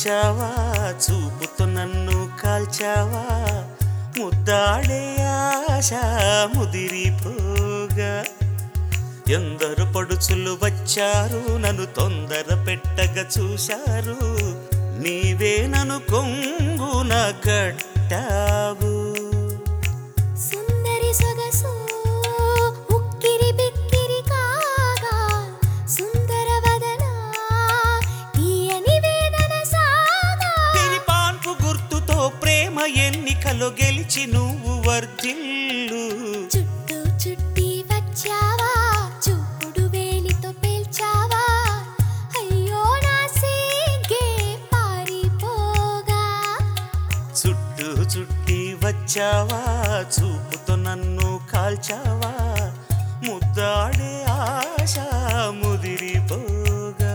వచ్చావా చూపుతో నన్ను కాల్చావా ముద్దాడే ఆశ ముదిరిపోగా ఎందరు పడుచులు వచ్చారు నన్ను తొందర పెట్టగా చూశారు నీవే నన్ను కొంగున కట్టావు సుందరి సొగసు ఉక్కిరి బిక్కిరి కాగా సుందర వదన తీయని వేదన సాగా పాన్పు గుర్తుతో ప్రేమ ఎన్నికలో గెలిచి నువ్వు వర్ధిల్లు చుట్టూ చుట్టి వచ్చావా చూపుడు వేలితో పేల్చావా అయ్యో నా సిగ్గే పారిపోగా చుట్టూ చుట్టి వచ్చావా చూపుతో నన్ను కాల్చావా ముద్దాడే ఆశ ముదిరిపోగా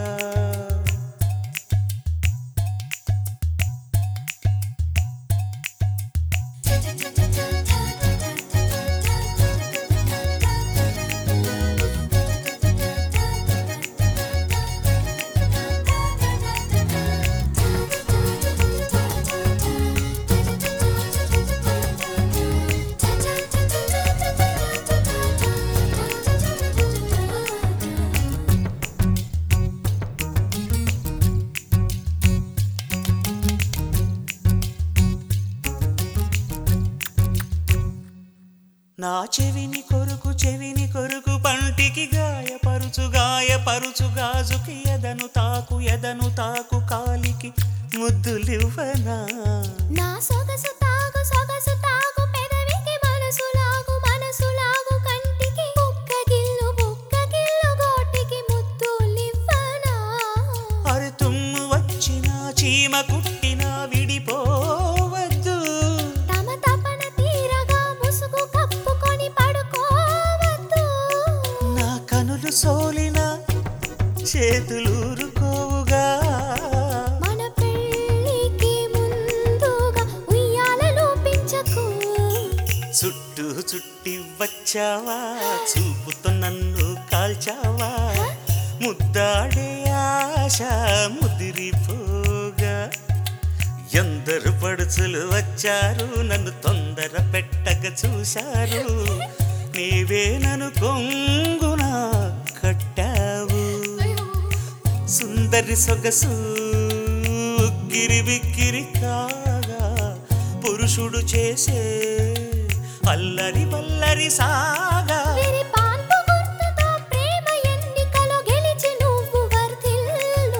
నా చెవిని కొరుకు చెవిని కొరుకు పంటికి గాయపరుచు గాయపరుచు గాజుకి ఎదను తాకు ఎదను తాకు కాలికి ముద్దులివ్వనా నా సొగసు తాగు సొగసు తాగు పెదవికి మనసు లాగు మనసు లాగు కంటికి బుక్క గిల్లు బుక్క గిల్లు గోటికి ముద్దులివ్వనా అరి తుమ్ము వచ్చిన చీమ కుట్టిన విడిపోవద్దు తమ తపన తీరగా ముసుగు కప్పుకొని పడుకోవద్దు నా కనులు సోలిన చేతులూరుకోవుగా మన పెళ్ళికి ముందుగా ఉయ్యాలలో పెంచకు చుట్టూ చుట్టి వచ్చావా చూపుతో నన్ను కాల్చావా ముద్దాడే ఆశ ముదిరిపోగా ఎందరు పడుచులు వచ్చారు నన్ను తొందర పెట్టగా చూశారు నీవే నన్ను కొంగున కట్టావు సుందరి సొగసు గిరి బిక్కిరి కాగా పురుషుడు చేసే అల్లరి వల్లరి సాగా వీరి పాన్పు గుర్తుతో ప్రేమ ఎన్నికలో గెలిచి నువ్వు వర్ధిల్లు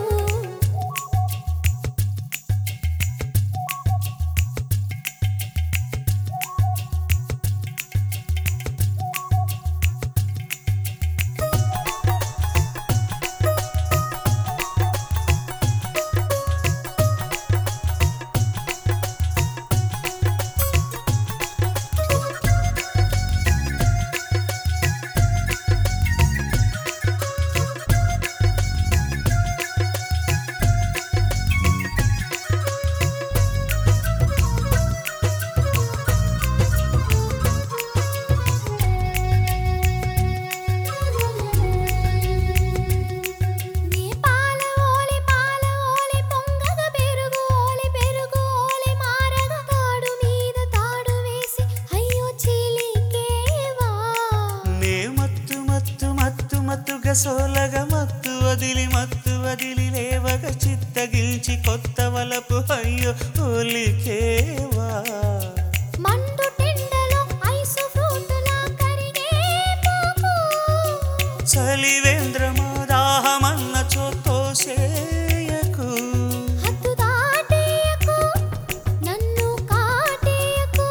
నీ పాల ఓలి పాల ఓలి పొంగగ పెరుగు ఓలి పెరుగు ఓలి మారగ తాడు మీద తాడు వేసి అయ్యో చీలికేవా నే మత్తు మత్తు మత్తు మత్తుగా సోలగా మత్తు వదిలి మత్తు వదిలి లేవగ చిత్తగిల్చి కొత్త వలపు అయ్యో ఒలికేవా మండు టెండలో ఐసు ఫ్రూటులా కరిగే పోకు చలివేంద్రమా దాహమన్న చోతోసేయకు హద్దు దాటేయకు నన్ను కాటేయకు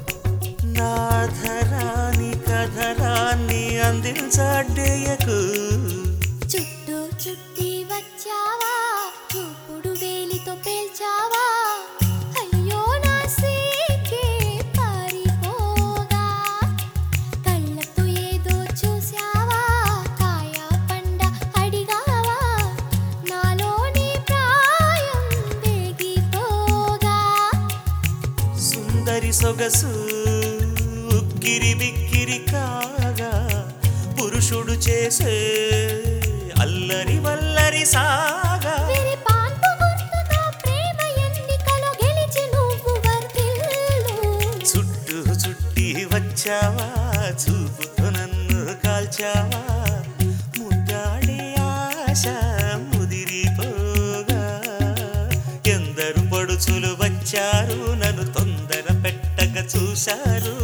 నాధరాని కధరాన్ని అందించడ్డేయకు చుట్టూ చుట్టి వచ్చావా చూపుడు వేలితో పేల్చావా అయ్యో నా సీకే పారిపోగా కళ్ళతో ఏదో చూసావా కాయ పండ అడిగావా నాలోని ప్రాయం వేగిపోగా సుందరి సొగసు ఉక్కిరి బిక్కిరి కాగా పురుషుడు చేసే అల్లరి వల్లరి సాగా వీరి పాన్పు గుర్తుతో ప్రేమ చుట్టూ చుట్టి వచ్చావా చూపుతో నన్ను కాల్చావా ముద్దాడే ఆశ ముదిరిపోగా ఎందరు పడుచులు వచ్చారు నన్ను తొందర పెట్టక చూశారు